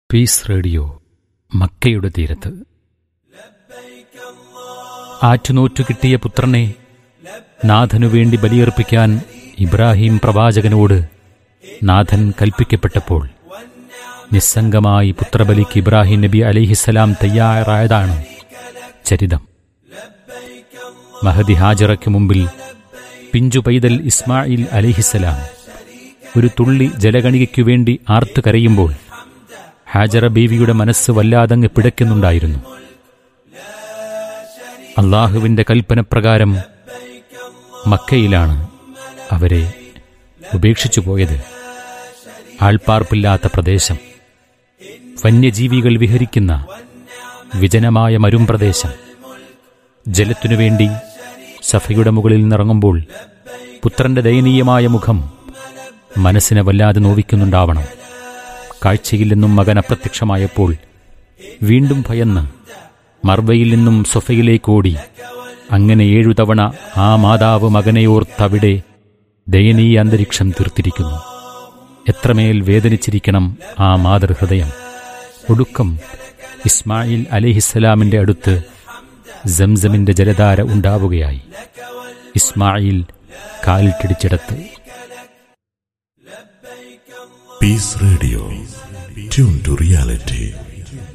Piece radio മക്കയുടെ തീരത്ത് ആറ്റുനോറ്റു കിട്ടിയ പുത്രനെ നാഥനു വേണ്ടി ബലിയർപ്പിക്കാൻ ഇബ്രാഹിം പ്രവാചകനോട് നാഥൻ കൽപ്പിക്കപ്പെട്ടപ്പോൾ നിസ്സംഗമായി പുത്രബലിക്ക് ഇബ്രാഹിം നബി അലിഹിസലാം തയ്യാറായതാണ് ചരിതം മഹദി ഹാജറയ്ക്ക് മുമ്പിൽ പിഞ്ചു പൈതൽ ഇസ്മായിൽ അലിഹിസലാം ഒരു തുള്ളി ജലഗണികയ്ക്കു വേണ്ടി ആർത്തു കരയുമ്പോൾ ഹാജറ ബീവിയുടെ മനസ്സ് വല്ലാതങ്ങ് പിടയ്ക്കുന്നുണ്ടായിരുന്നു അള്ളാഹുവിന്റെ കൽപ്പനപ്രകാരം മക്കയിലാണ് അവരെ ഉപേക്ഷിച്ചു പോയത് ആൾപ്പാർപ്പില്ലാത്ത പ്രദേശം വന്യജീവികൾ വിഹരിക്കുന്ന വിജനമായ മരുംപ്രദേശം ജലത്തിനു വേണ്ടി സഫയുടെ മുകളിൽ നിന്നിറങ്ങുമ്പോൾ പുത്രന്റെ ദയനീയമായ മുഖം മനസ്സിനെ വല്ലാതെ നോവിക്കുന്നുണ്ടാവണം കാഴ്ചയിൽ നിന്നും മകൻ അപ്രത്യക്ഷമായപ്പോൾ വീണ്ടും ഭയന്ന് മർവയിൽ നിന്നും സൊഫയിലേക്കോടി അങ്ങനെ ഏഴു തവണ ആ മാതാവ് മകനെയോർത്തവിടെ ദയനീയ അന്തരീക്ഷം തീർത്തിരിക്കുന്നു എത്രമേൽ വേദനിച്ചിരിക്കണം ആ മാതൃഹൃദയം ഒടുക്കം ഇസ്മായിൽ അലിഹിസ്സലാമിന്റെ അടുത്ത് സംസമിന്റെ ജലധാര ഉണ്ടാവുകയായി Ismail കാലിട്ടിടിച്ചിടത്ത് Peace Radio. Tune to reality.